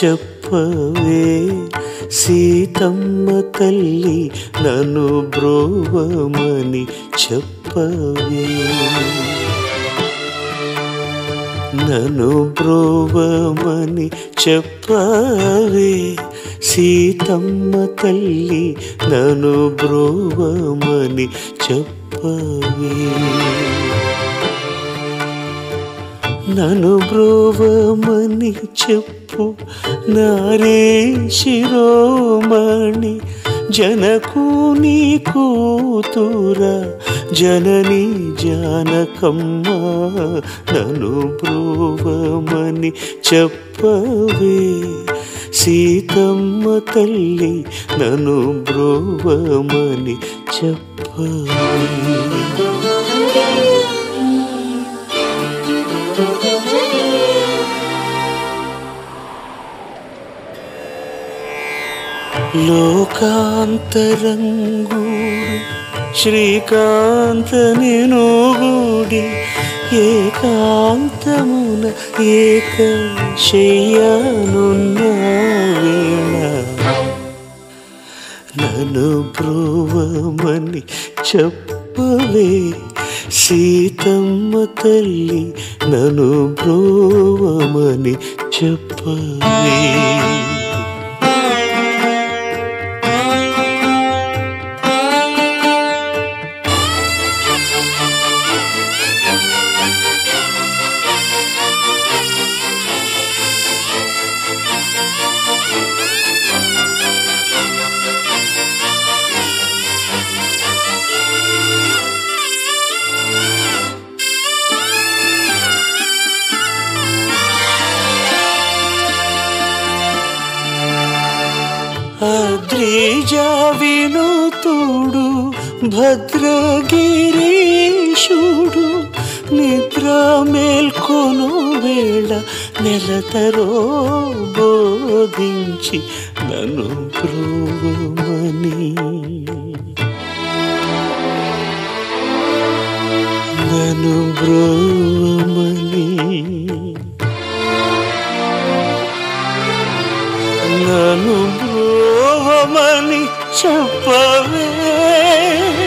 చెప్పవే సీతమ్మ తల్లి నన్ను బ్రోవమని చెప్పవే నన్ను బ్రోవమని చెప్పవే సీతమ్మ తల్లి నన్ను బ్రోవమని చెప్పవే నన్ను బ్రోవమని చెప్పు నారే శిరోమణి జనకు నీ కూతుర జనని జానకమ్మ నన్ను బ్రోవమని చెప్పవే సీతమ్మ తల్లి నన్ను బ్రోవమని చెప్పవే లోకాంతరంగు శ్రీకాంత నేను గుడి ఏకాంతమున ఏక శయ్యానున్న వేళ నన్ను బ్రోవమని చెప్పవే సీతమ్మ తల్లి నన్ను బ్రోవమని చెప్పవే అద్రిజా వినుతుడు భద్రగిరీశుడు నిద్ర మేల్కొను వేళ నెలతరో బోధించి నన్ను బ్రోవమని నన్ను బ్రోవమని నన్ను బ్రోవమని చెప్పవే